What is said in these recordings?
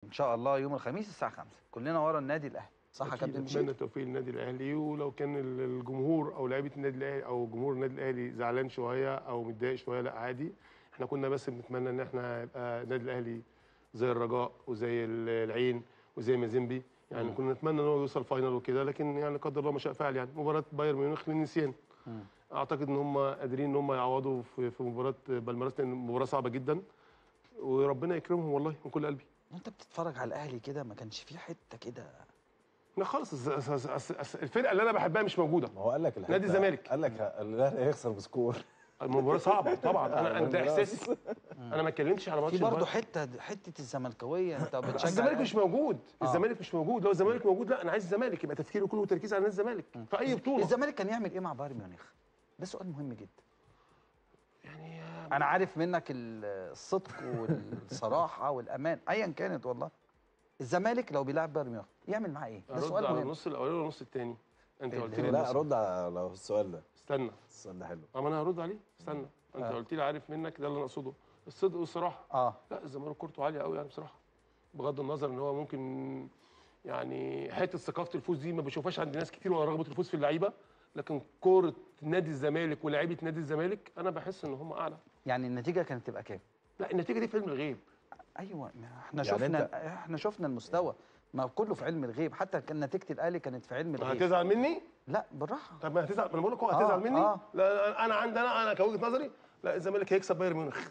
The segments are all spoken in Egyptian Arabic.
ان شاء الله يوم الخميس الساعه 5 كلنا ورا النادي الاهلي صح يا أكيد كابتن اتمنى مجيد التوفيق للنادي الاهلي ولو كان ال- الجمهور او لعيبه النادي الاهلي او جمهور النادي الاهلي زعلان شويه او متضايق شويه لا عادي احنا كنا بس بنتمنى ان احنا يبقى النادي الاهلي زي الرجاء وزي ال- العين وزي مازيمبي يعني كنا نتمنى ان هو يوصل فاينل وكده لكن يعني قدر الله ما شاء فعل يعني مباراه بايرن ميونخ للنسيان اعتقد ان هم قادرين ان هم يعوضوا في في مباراه بالميراس لان مباراه صعبه جدا وربنا يكرمهم والله من كل قلبي وانت بتتفرج على الاهلي كده ما كانش فيه حته كده لا خالص الز- الز- الز- الز- الفرقه اللي انا بحبها مش موجوده ما هو قال لك الحتة- نادي الزمالك. قال لك ه- الاهلي هيخسر بسكور المباراه صعبه طبعا انا انت بالميراث. احساسي انا ما اتكلمتش على ماتش في برضه البايرن. حته حته الزملكاويه انت بتشجع الزمالك الأهلي. مش موجود الزمالك مش موجود لو الزمالك موجود لا انا عايز الزمالك يبقى تفكيري كله تركيز على نادي الزمالك في اي بطوله الزمالك كان يعمل ايه مع بايرن ميونخ ده سؤال مهم جدا يعني انا عارف منك ال- الصدق والصراحه والامان ايا كانت والله الزمالك لو بيلعب بايرن ميونخ يعمل معاه ايه ده ارد سؤال على مهم النص الاولاني والنص الثاني انت اللي قلت هو لي لا النص- رد على السؤال ده استنى السؤال ده حلو اما انا هرد عليه استنى انت آه. قلت لي عارف منك ده اللي انا اقصده الصدق والصراحه اه لا الزمالك كورته عاليه قوي يعني بصراحه بغض النظر ان هو ممكن يعني حته ثقافه الفوز دي ما بشوفهاش عند ناس كتير ولا رغبه الفوز في اللعيبه لكن كوره نادي الزمالك ولاعيبه نادي الزمالك انا بحس ان هم اعلى يعني النتيجه كانت تبقى كام لا النتيجه دي في علم الغيب ايوه ما احنا يعني شفنا أنت- احنا شفنا المستوى ما كله في علم الغيب حتى كان نتيجه الاهلي كانت في علم الغيب هتزعل مني لا بالراحه طب ما هتزعل ما انا بقول لك هو آه، هتزعل مني آه. لا انا عندي انا انا كوجهه نظري لا الزمالك هيكسب بايرن ميونخ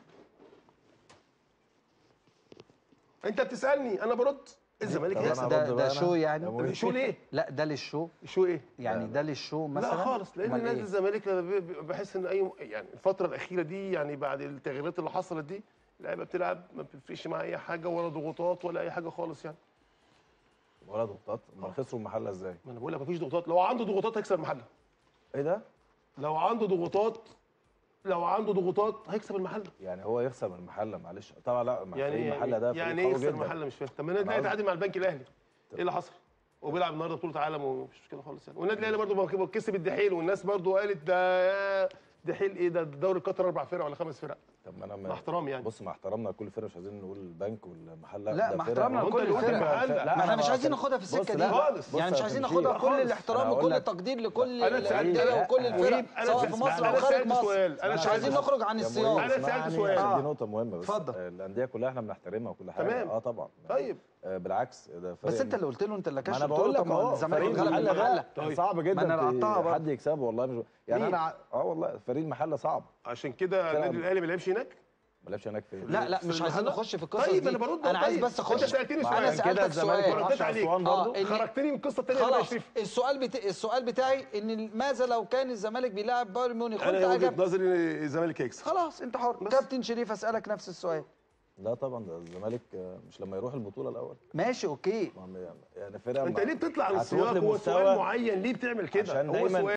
انت بتسالني انا برد الزمالك طب هيكسب أنا ده هرد ده بقى شو أنا. يعني يا مهندس. شو ليه لا ده للشو شو ايه يعني ده للشو مثلا لا خالص لان أمال نادي إيه؟ الزمالك لما بي- بي- بحس ان اي يعني الفتره الاخيره دي يعني بعد التغييرات اللي حصلت دي اللعيبه بتلعب ما بتفرقش معاها اي حاجه ولا ضغوطات ولا اي حاجه خالص يعني ولا ضغوطات امال خسروا المحله ازاي؟ ما انا بقول لك مفيش ضغوطات لو عنده ضغوطات هيكسب المحله ايه ده؟ لو عنده ضغوطات لو عنده ضغوطات هيكسب المحله يعني هو يخسر من المحله معلش طبعا لا مع يعني فريق ايه المحله ده فريق يعني ايه قوي يخسر جدا. المحله مش فاهم طب ما النادي أنا الاهلي قصدي- تعادل مع البنك الاهلي ايه اللي حصل وبيلعب النهارده بطوله عالم ومفيش مشكله خالص يعني والنادي الاهلي برضه كسب الدحيل والناس برضه قالت ده دحيل ايه ده دوري قطر اربع فرق ولا خمس فرق طب ما انا مع احترامي يعني بص مع احترامنا لكل فرقه مش عايزين نقول البنك والمحله لا، ده مع فرق. احترامنا ما هو لكل أنت اللي قلت فرقة. المحلة. لا، لا، ما احنا أنا مش عايزين بس- ناخدها في بص، السكه دي لا، خالص. بص يعني يا مش عايزين تمشي. ناخدها لا كل خالص. الاحترام أنا وكل هقول لك- التقدير لكل أنا سألت- الانديه وكل أنا- الفرق أنا سواء سألت- في مصر أنا او خارج سألت مصر سؤال. أنا مش سألت عايزين سؤال. نخرج عن يا السياق مهندس، أنا سألت اسمعني، سؤال. عشان دي آه. نقطه مهمه بس اتفضل. آه، الانديه كلها احنا بنحترمها وكل حاجه تمام. اه طبعا طيب. آه بالعكس ده فريق بس انت اللي قلت له انت اللي ما كشف انا بقول لك اهو الزمالك فريق غلب المحله المحله ده طيب. صعب جدا ما أنا ت- لقطتها برضه. حد يكسبه والله مش يعني مين؟ انا ع- اه والله فريق المحله صعب عشان كده النادي الاهلي ما لعبش هناك ما لعبش هناك فين لا لا في مش عايزين المحلة؟ نخش في القصص طيب دي انا برد انا عايز طيب. بس اخش انت سالتني ما سؤال انا عشان كده سالتك الزمالك سؤال ما رديت راحش عليك. اسوان آه، برضه إن- خرجتني من القصه الثانيه اللي أنا خلاص عايش فيها السؤال بتا... السؤال بتاعي ان ماذا لو كان الزمالك بيلاعب بايرن ميونخ انا وانت وجهه أجبت نظري ان الزمالك هيكسب خلاص انت حر بس. كابتن شريف اسالك نفس السؤال لا طبعا ده الزمالك آه، مش لما يروح البطوله الاول ماشي اوكي ما هو يعني فرقه انت ما- ليه بتطلع عن هتروح السياق هو لمستوى- سؤال معين ليه بتعمل كده عشان هو دايما سؤال